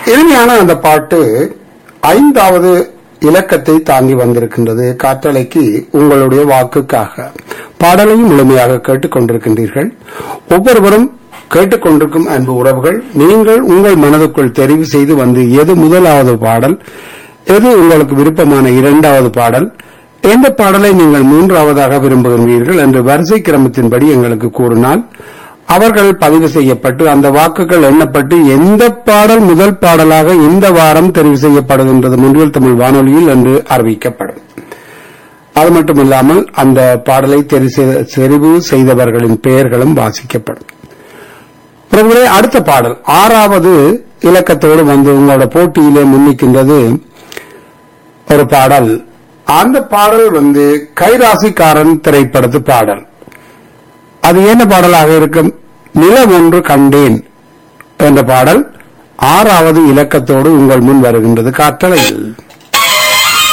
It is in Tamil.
இனிமையான அந்த பாட்டு ஐந்தாவது இலக்கத்தை தாங்கி வந்திருக்கின்றது காற்றலைக்கு உங்களுடைய வாக்குக்காக பாடலையும் முழுமையாக கேட்டுக்கொண்டிருக்கின்றீர்கள் ஒவ்வொருவரும் கேட்டுக்கொண்டிருக்கும் அன்பு உறவுகள் நீங்கள் உங்கள் மனதுக்குள் தெரிவு செய்து வந்து எது முதலாவது பாடல் எது உங்களுக்கு விருப்பமான இரண்டாவது பாடல் எந்த பாடலை நீங்கள் மூன்றாவதாக விரும்புகின்றீர்கள் என்று வரிசை கிரமத்தின்படி எங்களுக்கு கூறினால் அவர்கள் பதிவு செய்யப்பட்டு அந்த வாக்குகள் எண்ணப்பட்டு எந்த பாடல் முதல் பாடலாக இந்த வாரம் தெரிவு செய்யப்படுகின்றது முன்றில் தமிழ் வானொலியில் என்று அறிவிக்கப்படும் அது மட்டுமில்லாமல் அந்த பாடலை தெரிவு செய்த- தெரிவு செய்தவர்களின் பெயர்களும் வாசிக்கப்படும் பிரபுரே அடுத்த பாடல் ஆறாவது இலக்கத்தோடு வந்து உங்களோட போட்டியிலே முன்னிக்கின்றது ஒரு பாடல் அந்த பாடல் வந்து கைராசிக்காரன் திரைப்படத்து பாடல் அது என்ன பாடலாக இருக்கும் நில ஒன்று கண்டேன் என்ற பாடல் ஆறாவது இலக்கத்தோடு உங்கள் முன் வருகின்றது காற்றலையில்